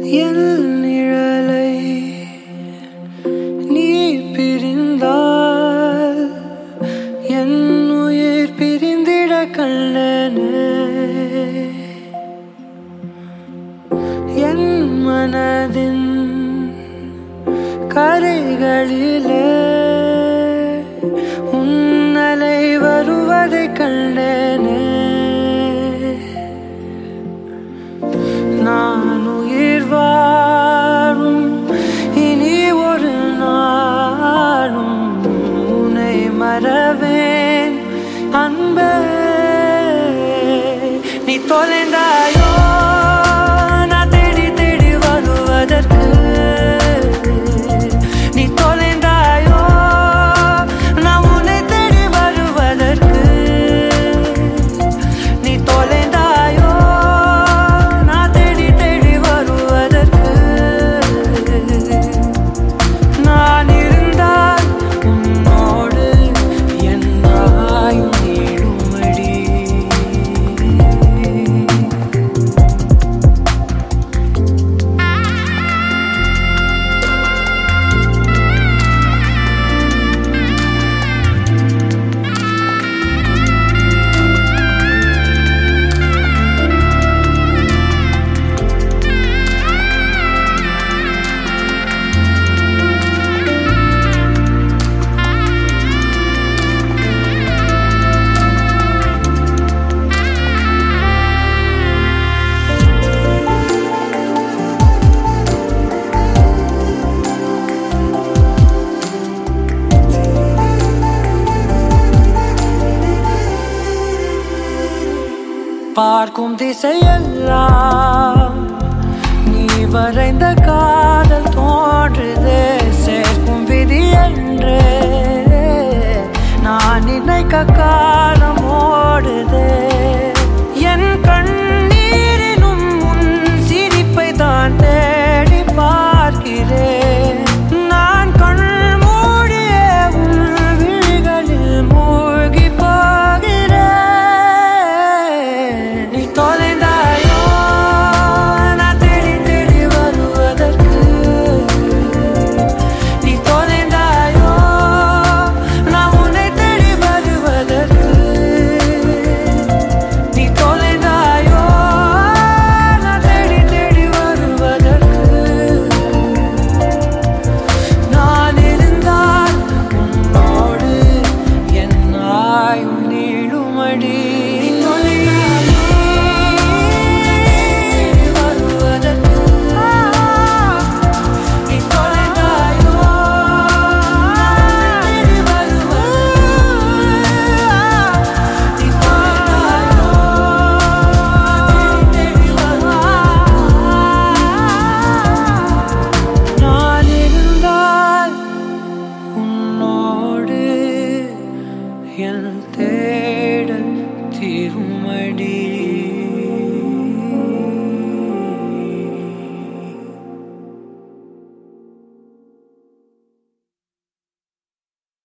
என் நிழலை நீ பிரிந்தால் என் உயிர் பிரிந்திட கண்ணனே என் மனதின் கரைகளிலே உன்னலை வருவதை கண்டேனே நான் உயிர் வாழும் இனி ஒரு நாளும் உன்னை மறவேன் அன்பே நீ தொலைந்தாயோ நான் தேடி தேடி வருவதற்கு நீ தொலைந்தாயோ நான் உன்னை தேடி வருவதற்கு நீ தொலைந்தாயோ நான் தேடி தேடி வருவதற்கு நான் இருந்தால் உன்னோடு என் ஆயுள் நீளுமடி பார்க்கும் திசையெல்லாம் நீ வரைந்த காதல் தோன்றுதே சேர்க்கும் விதி என்றே நான் நினைக்க காலம் ஓடுதே என் கண்ணீரிலும் உன் சிரிப்பை தான் தேடி பார்க்கிறேன் நான் கண் மூடிய உன் விழிகளில் மூழ்கி போகிறேன் நீ தொலைந்தாயோ நான் தேடி தேடி வருவதற்கு நீ தொலைந்தாயோ நான் உன்னை தேடி வருவதற்கு நீ தொலைந்தாயோ நான் தேடி தேடி வருவதற்கு நான் இருந்தால் உன்னோடு என் ஆயுள் நீளுமடி வருவதற்கு நீ தொலைந்தாயோ தேடி வருவதற்கு நீ தொலைந்தாயோ தேடி வருவதற்கு நான் இருந்தால் உன்னோடு என் தேடல் தீருமடி